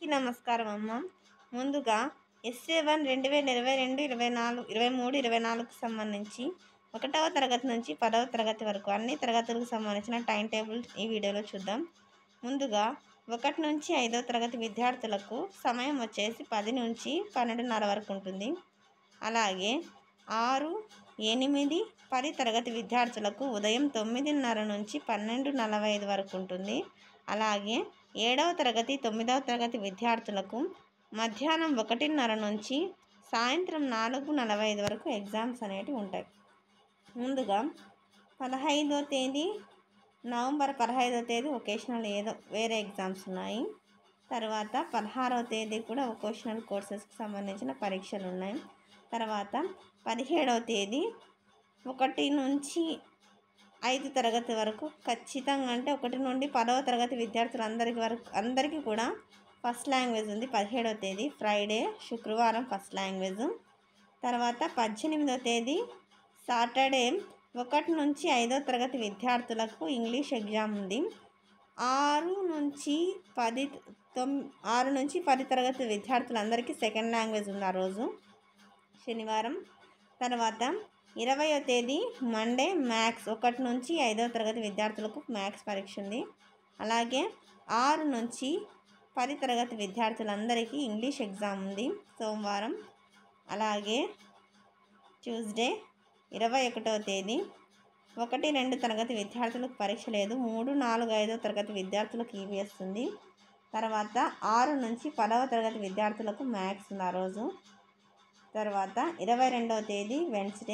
అందరికీ నమస్కారం అమ్మ ముందుగా ఎస్ఏ వన్ రెండు వేల ఇరవై రెండు ఇరవై నాలుగు ఇరవై మూడు ఇరవై నాలుగుకు సంబంధించి ఒకటవ తరగతి నుంచి పదవ తరగతి వరకు అన్ని తరగతులకు సంబంధించిన టైం టేబుల్ ఈ వీడియోలో చూద్దాం ముందుగా ఒకటి నుంచి ఐదవ తరగతి విద్యార్థులకు సమయం వచ్చేసి పది నుంచి పన్నెండున్నర వరకు ఉంటుంది అలాగే ఆరు ఎనిమిది పది తరగతి విద్యార్థులకు ఉదయం తొమ్మిదిన్నర నుంచి పన్నెండు నలభై ఐదు వరకు ఉంటుంది అలాగే ఏడవ తరగతి తొమ్మిదవ తరగతి విద్యార్థులకు మధ్యాహ్నం ఒకటిన్నర నుంచి సాయంత్రం నాలుగు నలభై ఐదు వరకు ఎగ్జామ్స్ అనేటివి ఉంటాయి ముందుగా పదహైదో తేదీ నవంబర్ పదహైదో తేదీ ఒకేషనల్ ఏదో వేరే ఎగ్జామ్స్ ఉన్నాయి తర్వాత పదహారవ తేదీ కూడా ఒకేషనల్ కోర్సెస్కి సంబంధించిన పరీక్షలు ఉన్నాయి తర్వాత పదిహేడవ తేదీ ఒకటి నుంచి ఐదు తరగతి వరకు ఖచ్చితంగా అంటే ఒకటి నుండి పదవ తరగతి విద్యార్థులందరికీ వరకు అందరికీ కూడా ఫస్ట్ లాంగ్వేజ్ ఉంది పదిహేడవ తేదీ ఫ్రైడే శుక్రవారం ఫస్ట్ లాంగ్వేజ్ తర్వాత పద్దెనిమిదవ తేదీ సాటర్డే ఒకటి నుంచి ఐదో తరగతి విద్యార్థులకు ఇంగ్లీష్ ఎగ్జామ్ ఉంది ఆరు నుంచి పది తొమ్ ఆరు నుంచి పది తరగతి విద్యార్థులందరికీ సెకండ్ లాంగ్వేజ్ ఉంది ఆ రోజు శనివారం తర్వాత ఇరవయో తేదీ మండే మ్యాథ్స్ ఒకటి నుంచి ఐదవ తరగతి విద్యార్థులకు మ్యాథ్స్ పరీక్ష ఉంది అలాగే ఆరు నుంచి పది తరగతి విద్యార్థులందరికీ ఇంగ్లీష్ ఎగ్జామ్ ఉంది సోమవారం అలాగే ట్యూస్డే ఇరవై ఒకటవ తేదీ ఒకటి రెండు తరగతి విద్యార్థులకు పరీక్ష లేదు మూడు నాలుగు ఐదో తరగతి విద్యార్థులకు ఈవీఎస్ ఉంది తర్వాత ఆరు నుంచి పదవ తరగతి విద్యార్థులకు మ్యాథ్స్ ఉంది ఆ రోజు తర్వాత ఇరవై రెండవ తేదీ వెన్స్డే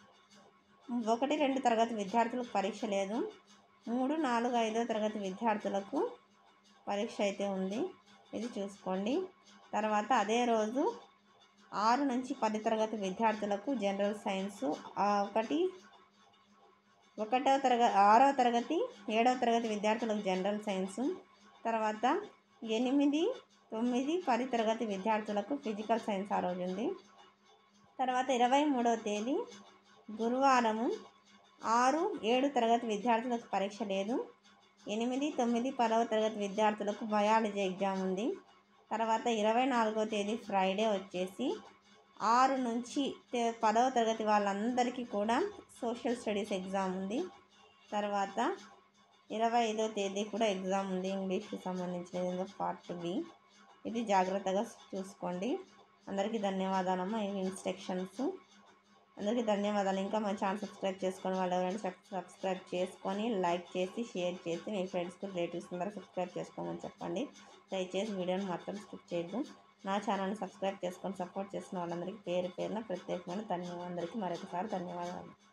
ఒకటి రెండు తరగతి విద్యార్థులకు పరీక్ష లేదు మూడు నాలుగు ఐదో తరగతి విద్యార్థులకు పరీక్ష అయితే ఉంది ఇది చూసుకోండి తర్వాత అదే రోజు ఆరు నుంచి పది తరగతి విద్యార్థులకు జనరల్ సైన్స్ ఒకటి ఒకటవ తరగతి ఆరవ తరగతి ఏడవ తరగతి విద్యార్థులకు జనరల్ సైన్స్ తర్వాత ఎనిమిది తొమ్మిది పది తరగతి విద్యార్థులకు ఫిజికల్ సైన్స్ ఆ రోజు ఉంది తర్వాత ఇరవై మూడవ తేదీ గురువారము ఆరు ఏడు తరగతి విద్యార్థులకు పరీక్ష లేదు ఎనిమిది తొమ్మిది పదవ తరగతి విద్యార్థులకు బయాలజీ ఎగ్జామ్ ఉంది తర్వాత ఇరవై నాలుగవ తేదీ ఫ్రైడే వచ్చేసి ఆరు నుంచి తే- పదవ తరగతి వాళ్ళందరికీ కూడా సోషల్ స్టడీస్ ఎగ్జామ్ ఉంది తర్వాత ఇరవై ఐదో తేదీ కూడా ఎగ్జామ్ ఉంది ఇంగ్లీష్కి సంబంధించిన ఏదో పార్ట్ బి ఇది జాగ్రత్తగా చూసుకోండి అందరికీ ధన్యవాదాలమ్మా ఈ ఇన్స్ట్రక్షన్స్ అందరికీ ధన్యవాదాలు ఇంకా మా ఛానల్ సబ్స్క్రైబ్ చేసుకొని వాళ్ళు ఎవరైనా సబ్- సబ్స్క్రైబ్ చేసుకొని లైక్ చేసి షేర్ చేసి మీ ఫ్రెండ్స్కి రిలేటివ్స్ అందరూ సబ్స్క్రైబ్ చేసుకోమని చెప్పండి దయచేసి వీడియోని మాత్రం స్కిప్ చేయొద్దు నా ఛానల్ని సబ్స్క్రైబ్ చేసుకొని సపోర్ట్ చేసిన వాళ్ళందరికీ పేరు పేరున ప్రత్యేకమైన ధన్యవాదాలు అందరికీ మరొకసారి ధన్యవాదాలు